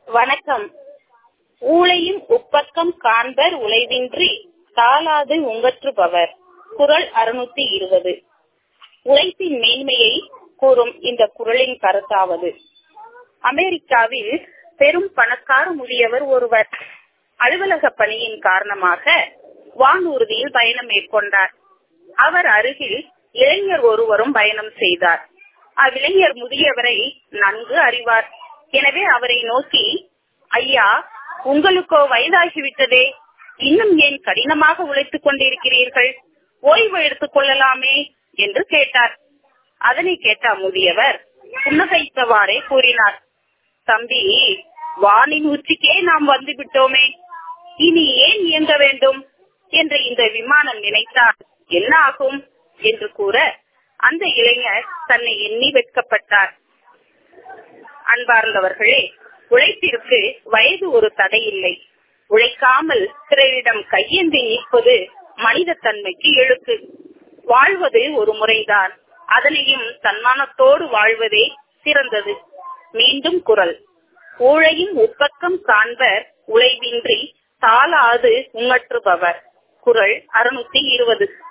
வணக்கம் ஊழையும் உப்பக்கம் காண்பர் உழைவின்றி தாளாது உங்கற்றுபவர் குரல் அறுநூத்தி இருபது உழைப்பின் மேன்மையை கூறும் இந்த குரலின் கருத்தாவது அமெரிக்காவில் பெரும் பணக்கார முதியவர் ஒருவர் அலுவலக பணியின் காரணமாக வானூர்தியில் பயணம் மேற்கொண்டார் அவர் அருகில் இளைஞர் ஒருவரும் பயணம் செய்தார் அவ்விளைஞர் முதியவரை நன்கு அறிவார் எனவே அவரை நோக்கி ஐயா உங்களுக்கோ வயதாகிவிட்டதே இன்னும் ஏன் கடினமாக உழைத்துக் கொண்டிருக்கிறீர்கள் ஓய்வு எடுத்துக் கொள்ளலாமே என்று கேட்டார் அதனை கேட்ட முதியவர் புன்னகைத்தவாறே கூறினார் தம்பி வானின் உச்சிக்கே நாம் வந்து விட்டோமே இனி ஏன் இயங்க வேண்டும் என்று இந்த விமானம் நினைத்தால் என்ன ஆகும் என்று கூற அந்த இளைஞர் தன்னை எண்ணி வெட்கப்பட்டார் அன்பார்ந்தவர்களே உழைப்பிற்கு வயது ஒரு தடை இல்லை உழைக்காமல் பிறரிடம் கையேந்தி நிற்பது மனித தன்மைக்கு எழுத்து வாழ்வது ஒரு முறைதான் அதனையும் தன்மானத்தோடு வாழ்வதே சிறந்தது மீண்டும் குரல் ஊழையும் உப்பக்கம் காண்பர் உழைவின்றி தாளாது உங்கற்றுபவர் குரல் அறுநூத்தி இருபது